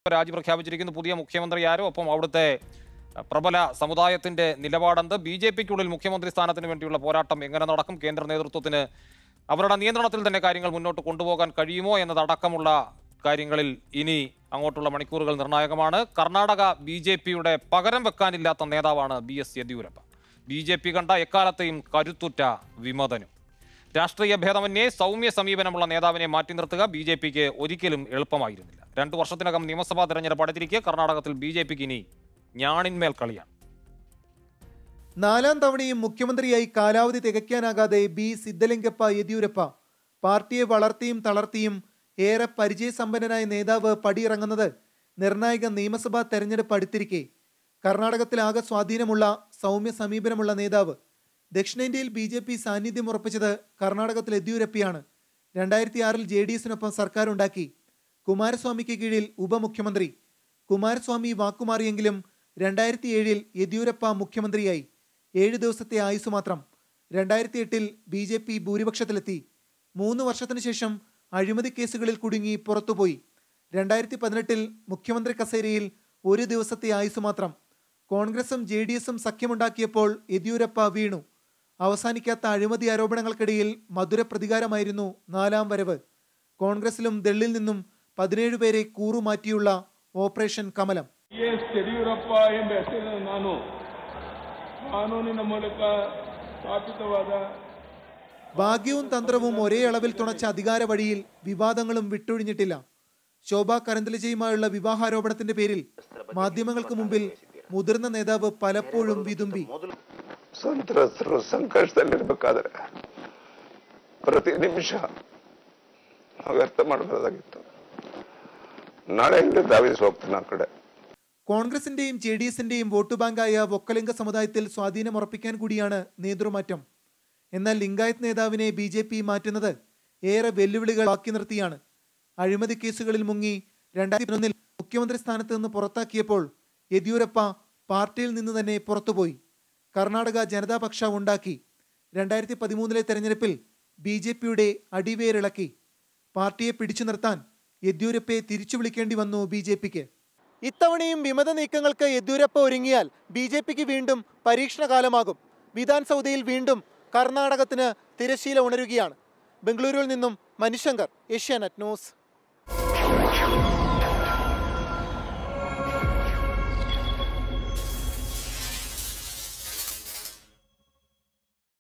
രാജി പ്രഖ്യാപിച്ചിരിക്കുന്നു പുതിയ മുഖ്യമന്ത്രി ആരോ ഒപ്പം അവിടുത്തെ അഹ്, പ്രബല സമുദായത്തിന്റെ നിലപാടെന്ത് ബി ജെ പിക്കുള്ളിൽ മുഖ്യമന്ത്രി സ്ഥാനത്തിന് വേണ്ടിയുള്ള പോരാട്ടം എങ്ങനെ നടക്കും കേന്ദ്ര നേതൃത്വത്തിന് അവരുടെ നിയന്ത്രണത്തിൽ തന്നെ കാര്യങ്ങൾ മുന്നോട്ട് കൊണ്ടുപോകാൻ കഴിയുമോ എന്നതടക്കമുള്ള കാര്യങ്ങളിൽ ഇനി അങ്ങോട്ടുള്ള മണിക്കൂറുകൾ നിർണായകമാണ് കർണാടക ബി ജെ പിയുടെ പകരം വെക്കാനില്ലാത്ത നേതാവാണ് B S Yediyurappa B J P കണ്ട എക്കാലത്തെയും കരുത്തുറ്റ വിമതനും രാഷ്ട്രീയ ഭേദമന്യേ സൗമ്യ സമീപനമുള്ള നേതാവിനെ മാറ്റി നിർത്തുക ബി ജെ പിക്ക് ഒരിക്കലും എളുപ്പമായിരുന്നില്ല രണ്ടു വർഷത്തിനകം നിയമസഭാ തെരഞ്ഞെടുപ്പ് അടുത്തിരിക്കെ കർണാടകത്തിൽ ബി ജെ പിക്ക് ഇനി ഞാണിന്മേൽ കളിയാണ് നാലാം തവണയും മുഖ്യമന്ത്രിയായി കാലാവധി തികയ്ക്കാനാകാതെ ബി സിദ്ധലിംഗപ്പ യെദ്യൂരപ്പ പാർട്ടിയെ വളർത്തിയും തളർത്തിയും ഏറെ പരിചയസമ്പന്നനായ നേതാവ് പടിയിറങ്ങുന്നത് നിർണായക നിയമസഭാ തെരഞ്ഞെടുപ്പ് അടുത്തിരിക്കെ കർണാടകത്തിലാകെ സ്വാധീനമുള്ള സൗമ്യ സമീപനമുള്ള നേതാവ് ദക്ഷിണേന്ത്യയിൽ ബി ജെ പി സാന്നിധ്യം ഉറപ്പിച്ചത് കർണാടകത്തിൽ യെദ്യൂരപ്പയാണ് രണ്ടായിരത്തി ആറിൽ ജെ ഡി എസിനൊപ്പം സർക്കാരുണ്ടാക്കി കുമാരസ്വാമിക്ക് കീഴിൽ ഉപമുഖ്യമന്ത്രി കുമാരസ്വാമി വാക്കുമാറിയെങ്കിലും രണ്ടായിരത്തി ഏഴിൽ യെദ്യൂരപ്പ മുഖ്യമന്ത്രിയായി ഏഴ് ദിവസത്തെ ആയുസ് മാത്രം രണ്ടായിരത്തി എട്ടിൽ ബി ജെ പി ഭൂരിപക്ഷത്തിലെത്തി മൂന്ന് വർഷത്തിനു ശേഷം അഴിമതി കേസുകളിൽ കുടുങ്ങി പുറത്തുപോയി രണ്ടായിരത്തി പതിനെട്ടിൽ മുഖ്യമന്ത്രി കസേരയിൽ ഒരു ദിവസത്തെ ആയുസ് മാത്രം കോൺഗ്രസും ജെ ഡി എസും സഖ്യമുണ്ടാക്കിയപ്പോൾ യെദ്യൂരപ്പ വീണു അവസാനിക്കാത്ത അഴിമതി ആരോപണങ്ങൾക്കിടയിൽ മധുര പ്രതികാരമായിരുന്നു നാലാം വരവ് കോൺഗ്രസിലും ദളിൽ നിന്നും പതിനേഴ് പേരെ കൂറുമാറ്റിയുള്ള operation Kamalam B S Yediyurappa ಎಂಬ ಹೆಸರಿನ ನಾನು ಕಾನೂನಿನ ಮೂಲಕ ಸ್ಥಾಪಿತವಾದ ഭാഗ്യവും തന്ത്രവും ഒരേ അളവിൽ തുണച്ച അധികാര വഴിയിൽ വിവാദങ്ങളും വിട്ടൊഴിഞ്ഞിട്ടില്ല ശോഭ കരന്തലജയുമായുള്ള വിവാഹാരോപണത്തിന്റെ പേരിൽ മാധ്യമങ്ങൾക്ക് മുമ്പിൽ മുതിർന്ന നേതാവ് പലപ്പോഴും വിതുമ്പി ಸಂತ್ರಸ್ತರು ಸಂಕಷ್ಟದಲ್ಲಿರ್ಬೇಕಾದ್ರೆ ಪ್ರತಿ ನಿಮಿಷ ನಾವು ವ್ಯರ್ಥ ಮಾಡಬಹುದಾಗಿತ್ತು ನಾಳೆಯಿಂದ ಧಾವಿಸಿ ಹೋಗ್ತೀನಿ ಆ ಕಡೆ കോൺഗ്രസിന്റെയും ജെ ഡി എസിന്റെയും വോട്ട് ബാങ്കായ വൊക്കലിംഗ സമുദായത്തിൽ സ്വാധീനം ഉറപ്പിക്കാൻ കൂടിയാണ് നേതൃമാറ്റം എന്നാൽ ലിംഗായത്ത് നേതാവിനെ ബി ജെ പി മാറ്റുന്നത് ഏറെ വെല്ലുവിളികൾ ബാക്കി നിർത്തിയാണ് അഴിമതി കേസുകളിൽ മുങ്ങി രണ്ടായിരത്തി പതിനൊന്നിൽ മുഖ്യമന്ത്രി സ്ഥാനത്ത് നിന്ന് പുറത്താക്കിയപ്പോൾ യെദ്യൂരപ്പ പാർട്ടിയിൽ നിന്ന് തന്നെ പുറത്തുപോയി കർണാടക ജനതാപക്ഷ ഉണ്ടാക്കി രണ്ടായിരത്തി പതിമൂന്നിലെ തെരഞ്ഞെടുപ്പിൽ ബി ജെ പിയുടെ അടിവേരിളക്കി പാർട്ടിയെ പിടിച്ചു നിർത്താൻ യെദ്യൂരപ്പയെ തിരിച്ചു വിളിക്കേണ്ടി വന്നു ബി ജെ പിക്ക് ഇത്തവണയും വിമത നീക്കങ്ങൾക്ക് യെദ്യൂരപ്പ ഒരുങ്ങിയാൽ ബി ജെ പിക്ക് വീണ്ടും പരീക്ഷണകാലമാകും വിധാൻ സൗദയിൽ വീണ്ടും കർണാടകത്തിന് തിരശീല ഉണരുകയാണ് ബംഗളൂരുവിൽ നിന്നും മനുശങ്കർ ഏഷ്യാനെറ്റ് ന്യൂസ്